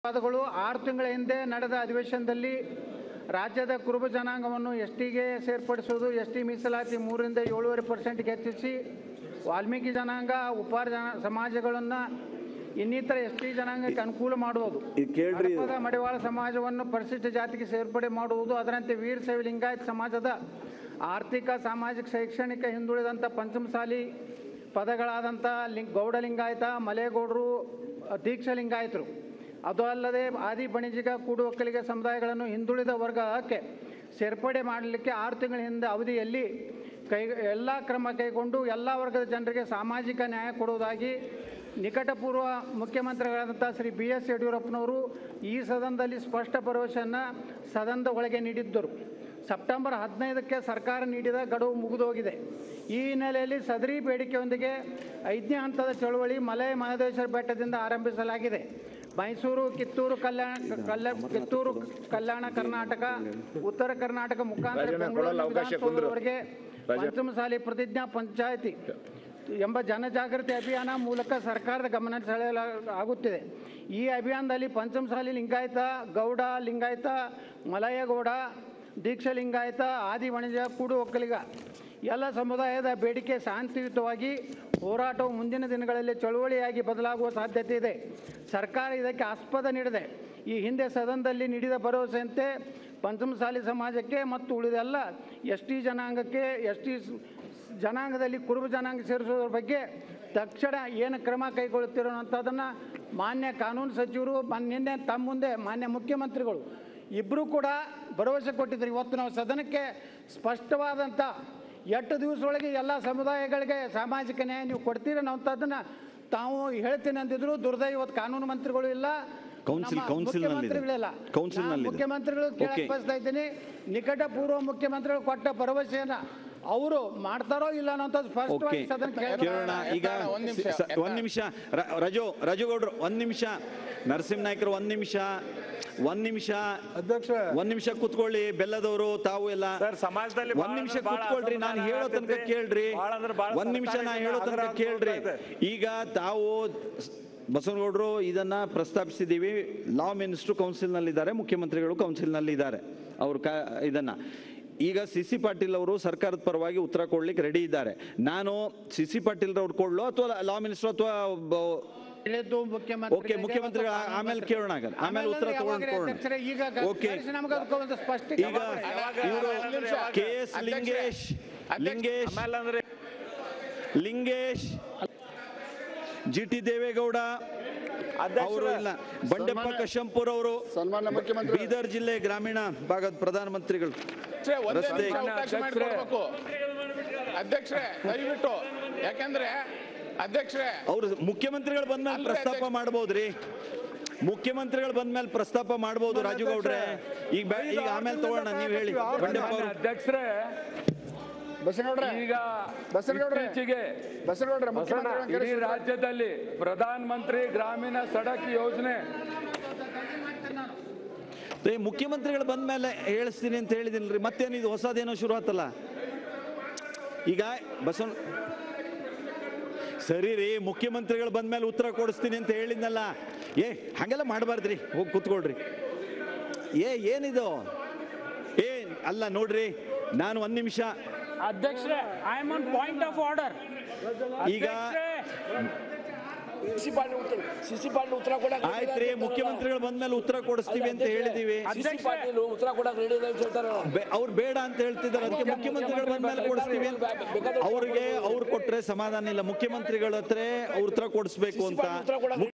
ಪದಗಳು ಆರು ತಿಂಗಳ ಹಿಂದೆ ನಡೆದ ಅಧಿವೇಶನದಲ್ಲಿ ರಾಜ್ಯದ ಕುರುಬ ಜನಾಂಗವನ್ನು ಎಸ್ ಟಿಗೆ ಸೇರ್ಪಡಿಸುವುದು ಎಸ್ ಟಿ ಮೀಸಲಾತಿ ಮೂರರಿಂದ ಏಳುವರೆ ಪರ್ಸೆಂಟ್ಗೆ ಹೆಚ್ಚಿಸಿ ವಾಲ್ಮೀಕಿ ಜನಾಂಗ ಉಪಾರ ಜನ ಸಮಾಜಗಳನ್ನು ಇನ್ನಿತರ ಎಸ್ ಟಿ ಜನಾಂಗಕ್ಕೆ ಅನುಕೂಲ ಮಾಡುವುದು ಇದು ಕೇಳ್ರಿ ಇದು. ಹಡಪದ ಮಡಿವಾಳ ಸಮಾಜವನ್ನು ಪರಿಶಿಷ್ಟ ಜಾತಿಗೆ ಸೇರ್ಪಡೆ ಮಾಡುವುದು ಅದರಂತೆ ವೀರಶೈವ ಲಿಂಗಾಯತ ಸಮಾಜದ ಆರ್ಥಿಕ ಸಾಮಾಜಿಕ ಶೈಕ್ಷಣಿಕ ಹಿಂದುಳಿದಂಥ ಪಂಚಮಸಾಲಿ ಪದಗಳಾದಂಥ ಲಿಂಗ್ ಗೌಡ ಲಿಂಗಾಯತ ಮಲೆಗೌಡರು ದೀಕ್ಷಾ ಲಿಂಗಾಯತರು ಅದು ಅಲ್ಲದೆ ಆದಿ ಬಣಿಜಿಗ ಕೂಡು ಒಕ್ಕಲಿಗ ಸಮುದಾಯಗಳನ್ನು ಹಿಂದುಳಿದ ವರ್ಗಕ್ಕೆ ಸೇರ್ಪಡೆ ಮಾಡಲಿಕ್ಕೆ ಆರು ತಿಂಗಳ ಹಿಂದೆ ಅವಧಿಯಲ್ಲಿ ಕೈ ಎಲ್ಲ ಕ್ರಮ ಕೈಗೊಂಡು ಎಲ್ಲ ವರ್ಗದ ಜನರಿಗೆ ಸಾಮಾಜಿಕ ನ್ಯಾಯ ಕೊಡುವುದಾಗಿ ನಿಕಟಪೂರ್ವ ಮುಖ್ಯಮಂತ್ರಿಗಳಾದಂಥ ಶ್ರೀ ಬಿ ಎಸ್ ಯಡಿಯೂರಪ್ಪನವರು ಈ ಸದನದಲ್ಲಿ ಸ್ಪಷ್ಟ ಭರವಸೆಯನ್ನು ಸದನದ ಒಳಗೆ ನೀಡಿದ್ದರು ಸೆಪ್ಟೆಂಬರ್ ಹದಿನೈದಕ್ಕೆ ಸರ್ಕಾರ ನೀಡಿದ ಗಡುವು ಮುಗಿದೋಗಿದೆ ಈ ಹಿನ್ನೆಲೆಯಲ್ಲಿ ಸದರಿ ಬೇಡಿಕೆಯೊಂದಿಗೆ ಐದನೇ ಹಂತದ ಚಳುವಳಿ ಮಲೆ ಮಹದೇಶ್ವರ ಬೆಟ್ಟದಿಂದ ಆರಂಭಿಸಲಾಗಿದೆ ಮೈಸೂರು ಕಿತ್ತೂರು ಕಲ್ಯಾಣ ಕಲ್ಯ ಕಿತ್ತೂರು ಕಲ್ಯಾಣ ಕರ್ನಾಟಕ ಉತ್ತರ ಕರ್ನಾಟಕ ಮುಖಾಂತರ ರಾಜಣ್ಣ, ಬೆಂಗಳೂರು ಕೊಡಲ್ಲ ಅವಕಾಶ ಕುಂದ್ರು. ವಿಧಾನಸೌಧದವರೆಗೆ ಪಂಚಮಸಾಲಿ ಪ್ರತಿಜ್ಞಾ ಪಂಚಾಯಿತಿ ಎಂಬ ಜನಜಾಗೃತಿ ಅಭಿಯಾನ ಮೂಲಕ ಸರ್ಕಾರದ ಗಮನ ಸೆಳೆಯಲಾಗುತ್ತಿದೆ ಈ ಅಭಿಯಾನದಲ್ಲಿ ಪಂಚಮಸಾಲಿ ಲಿಂಗಾಯತ ಗೌಡ ಲಿಂಗಾಯತ ಮಲಯಗೌಡ ದೀಕ್ಷಾ ಲಿಂಗಾಯತ ಆದಿ ವಣಿಜ ಕೂಡು ಒಕ್ಕಲಿಗ ಎಲ್ಲ ಸಮುದಾಯದ ಬೇಡಿಕೆ ಶಾಂತಿಯುತವಾಗಿ ಹೋರಾಟವು ಮುಂದಿನ ದಿನಗಳಲ್ಲಿ ಚಳುವಳಿಯಾಗಿ ಬದಲಾಗುವ ಸಾಧ್ಯತೆ ಇದೆ ಸರ್ಕಾರ ಇದಕ್ಕೆ ಆಸ್ಪದ ನೀಡಿದೆ ಈ ಹಿಂದೆ ಸದನದಲ್ಲಿ ನೀಡಿದ ಭರವಸೆಯಂತೆ ಪಂಚಮಸಾಲಿ ಸಮಾಜಕ್ಕೆ ಮತ್ತು ಉಳಿದೆಲ್ಲ ಎಸ್ ಟಿ ಜನಾಂಗಕ್ಕೆ ಎಸ್ ಟಿ ಜನಾಂಗದಲ್ಲಿ ಕುರುಬ ಜನಾಂಗ ಸೇರಿಸೋದ್ರ ಬಗ್ಗೆ ತಕ್ಷಣ ಏನು ಕ್ರಮ ಕೈಗೊಳ್ಳುತ್ತಿರೋಂಥದ್ದನ್ನು ಮಾನ್ಯ ಕಾನೂನು ಸಚಿವರು ಮನ್- ನಿನ್ನೆ ತಮ್ಮ ಮುಂದೆ ಮಾನ್ಯ ಮುಖ್ಯಮಂತ್ರಿಗಳು ಇಬ್ಬರೂ ಕೂಡ ಭರವಸೆ ಕೊಟ್ಟಿದ್ರು ಇವತ್ತು ನಾವು ಸದನಕ್ಕೆ ಸ್ಪಷ್ಟವಾದಂಥ ಎಷ್ಟು ದಿವಸದೊಳಗೆ ಎಲ್ಲ ಸಮುದಾಯಗಳಿಗೆ ಸಾಮಾಜಿಕ ನ್ಯಾಯ ನೀವು ಕೊಡ್ತೀರಿ ಅನ್ನೋಂಥದ್ದನ್ನು ತಾವು ಹೇಳ್ತೀನಿ ಅಂತಿದ್ರು ದುರ್ದೈವ ಇವತ್ತು ಕಾನೂನು ಮಂತ್ರಿಗಳು ಇಲ್ಲ ಕೌನ್ಸಿಲ್- ನಮ್ಮ ಕೌನ್ಸಿಲ್ನಲ್ಲಿದೆ. ಮುಖ್ಯಮಂತ್ರಿಗಳಿಲ್ಲ ಕೌನ್ಸಿಲ್ನಲ್ಲಿದೆ. ನಾನು ಮುಖ್ಯಮಂತ್ರಿಗಳು ಕೇಳಕ್ ಓಕೆ. ಬಯಸ್ತಾ ಇದ್ದೀನಿ ನಿಕಟ ಪೂರ್ವ ಮುಖ್ಯಮಂತ್ರಿಗಳು ಕೊಟ್ಟ ಭರವಸೆಯನ್ನ ಅವರು ಮಾಡ್ತಾರೋ ಇಲ್ಲ ಅನ್ನೋಂಥದ್ದು ಓಕೆ ಸ್ಪಷ್ಟವಾಗಿ ಸದನ ಕೇಳೋಣ ಈಗ ಒಂದ್ ನಿಮಿಷ, ಸ- ಒಂದ್ ನಿಮಿಷ ರ- ರಜು ರಜುಗೌಡ್ರು ಒಂದ್ ನಿಮಿಷ ನರಸಿಂಹನಾಯ್ಕರು ಒಂದ್ ನಿಮಿಷ ಒಂದ್ ನಿಮಿಷ ಅಧ್ಯಕ್ಷ ಒಂದ್ ನಿಮಿಷ ಕುತ್ಕೊಳ್ಳಿ ಬೆಲ್ಲದವರು ತಾವು ಎಲ್ಲ ಸರ್, ಸಮಾಜದಲ್ಲಿ ಒಂದ್ ಭಾಳ ನಿಮಿಷ ಅಂದ್ರೆ ಭಾಳ ಕುತ್ಕೊಳ್ರಿ ನಾನು ಅಸಮಾಧಾನ ಹೇಳೋ ತನಕ ಆಗ್ತೈತಿ. ಕೇಳ್ರಿ ಭಾಳ ಅಂದ್ರೆ ಭಾಳ ಒಂದ್ ನಿಮಿಷ ನಾ ಹೇಳೋ ತನಕ ಸರ್ಕಾರದಿಂದ ಕೇಳ್ರಿ ಆಗ್ತಾ ಈಗ ತಾವು ಬಸವನಗೌಡರು ಇದನ್ನ ಪ್ರಸ್ತಾಪಿಸಿದ್ದೀವಿ ಲಾ ಮಿನಿಸ್ಟರ್ ಕೌನ್ಸಿಲ್ನಲ್ಲಿದ್ದಾರೆ ಮುಖ್ಯಮಂತ್ರಿಗಳು ಕೌನ್ಸಿಲ್ನಲ್ಲಿದ್ದಾರೆ ಅವರು ಕ ಇದನ್ನ ಈಗ ಸಿ ಸಿ ಪಾಟೀಲ್ ಅವರು ಸರ್ಕಾರದ ಪರವಾಗಿ ಉತ್ತರ ಕೊಡ್ಲಿಕ್ಕೆ ರೆಡಿ ಇದ್ದಾರೆ ನಾನು ಸಿ ಸಿ ಪಾಟೀಲ್ ಅವ್ರು ಕೊಡ್ಲೋ ಅಥವಾ ಲಾ ಮಿನಿಸ್ಟರ್ ಅಥವಾ ಹೇಳಿದ್ದು ಮುಖ್ಯಮಂತ್ರಿ ಓಕೆ ಮುಖ್ಯಮಂತ್ರಿ ಆಮೇಲೆ ಕೇಳೋಣ ಹಾಗಾದ್ರೆ. ಆಮೇಲೆ ಉತ್ತರ ತಗೊಂಡು ಈಗ ಓಕೆ ನಮಗೆ ಅದಕ್ಕೆ ಒಂದು ಸ್ಪಷ್ಟೀಕರಣ ಈಗ ಯಾವಾಗ- ಇವರು ಒಂದ್ ನಿಮಿಷ. ಕೆ ಎಸ್ ಲಿಂಗೇಶ್ ಲಿಂಗೇಶ್ ಆಮೇಲೆ ಅಂದ್ರೆ ಲಿಂಗೇಶ್ ಜಿ ಟಿ ದೇವೇಗೌಡ ಅವರು ಇಲ್ಲ ಬಂಡೆಪ್ಪ ಸನ್ಮಾನ್ಯ- ಕಶಂಪುರ್ ಅವರು ಸನ್ಮಾನ್ಯ ಮುಖ್ಯಮಂತ್ರಿ ಬೀದರ್ ಜಿಲ್ಲೆ ಗ್ರಾಮೀಣ ಭಾಗದ ಪ್ರಧಾನಮಂತ್ರಿಗಳು ಅಧ್ಯಕ್ಷರೇ, ಒಂದೇ ರಸ್ತೆ- ನಿಮಿಷ ಅವಕಾಶ ಮಾಡಿಕೊಡ್ಬೇಕು ಅಧ್ಯಕ್ಷರೇ ದಯವಿಟ್ಟು ಯಾಕಂದ್ರೆ ಅಧ್ಯಕ್ಷರೇ ಅವರು ಮುಖ್ಯಮಂತ್ರಿಗಳು ಬಂದ್ಮೇಲೆ ಅಲ್ರಿ ಪ್ರಸ್ತಾಪ ಅಧ್ಯಕ್ಷ- ಮಾಡ್ಬೋದ್ರಿ ಮುಖ್ಯಮಂತ್ರಿಗಳು ಬಂದ್ಮೇಲೆ ಪ್ರಸ್ತಾಪ ಮಾಡ್ಬೋದು ರಾಜುಗೌಡ್ರೆ ಈಗ ಬೆ- ಈಗ ಆಮೇಲೆ ತಗೋಣ ನೀವು ಹೇಳಿ ಬಂಡೆಪ್ಪ ಅವರು ಅಧ್ಯಕ್ಷರೇ ಬಸನಗೌಡ್ರೆ ಈಗ ಬಸವನಗೌಡ್ರೆ. ಇತ್ತೀಚೆಗೆ ಬಸನಗೌಡ್ರೆ ಇಡೀ ಮುಖ್ಯಮಂತ್ರಿ ರಾಜ್ಯದಲ್ಲಿ ಪ್ರಧಾನ ಮಂತ್ರಿ ಗ್ರಾಮೀಣ ಸಡಕ್ ಯೋಜನೆ ಏ, ಮುಖ್ಯಮಂತ್ರಿಗಳು ಬಂದ್ಮೇಲೆ ಹೇಳಿಸ್ತೀನಿ ಅಂತ ಹೇಳಿದಿಲ್ರಿ ಮತ್ತೇನು ಇದು ಹೊಸದೇನೋ ಶುರು ಆತಲ್ಲ ಈಗ ಬಸವ ಸರಿ ರೀ ಮುಖ್ಯಮಂತ್ರಿಗಳು ಬಂದ್ಮೇಲೆ ಉತ್ತರ ಕೊಡಿಸ್ತೀನಿ ಅಂತ ಹೇಳಿದ್ನಲ್ಲ ಏ ಹಂಗೆಲ್ಲ ಮಾಡಬಾರ್ದ್ರಿ ಹೋಗಿ ಕೂತ್ಕೊಳ್ರಿ ಏ ಏನಿದು ಏ ಅಲ್ಲ ನೋಡ್ರಿ ನಾನು ಒಂದ್ ನಿಮಿಷ ಅಧ್ಯಕ್ಷರೇ I am on point of order ಈಗ ಸಿಸಿ ಪಾಟೀಲ್ ಉತ್ತರ ಸಿಸಿ ಪಾಟೀಲ್ ಉತ್ತರ ಕೊಡಕ್ಕೆ ಆಯ್ತ್ರಿ ಮುಖ್ಯಮಂತ್ರಿಗಳು ಬಂದ್ಮೇಲೆ ಉತ್ತರ ಕೊಡಿಸ್ತೀವಿ ಅಂತ ಹೇಳಿದೀವಿ ಸಿಸಿ ಪಾಟೀಲ್ ಉತ್ತರ ಕೊಡಕ್ಕೆ ರೆಡಿ ಇದೆ ಅಂತ ಹೇಳ್ತಾರೆ ಬೆ- ಅವ್ರು ಬೇಡ ಅಂತ ಹೇಳ್ತಿದ್ದಾರೆ ಅದಕ್ಕೆ ಮುಖ್ಯಮಂತ್ರಿಗಳು ಬಂದ್ಮೇಲೆ ಕೊಡಿಸ್ತೀವಿ ಅಂತ ಅವ್ರಿಗೆ ಅವ್ರು ಕೊಟ್ರೆ ಸಮಾಧಾನ ಇಲ್ಲ ಮುಖ್ಯಮಂತ್ರಿಗಳ ಹತ್ರ ಅವ್ರ ಉತ್ತರ ಕೊಡಿಸ್ಬೇಕು ಅಂತ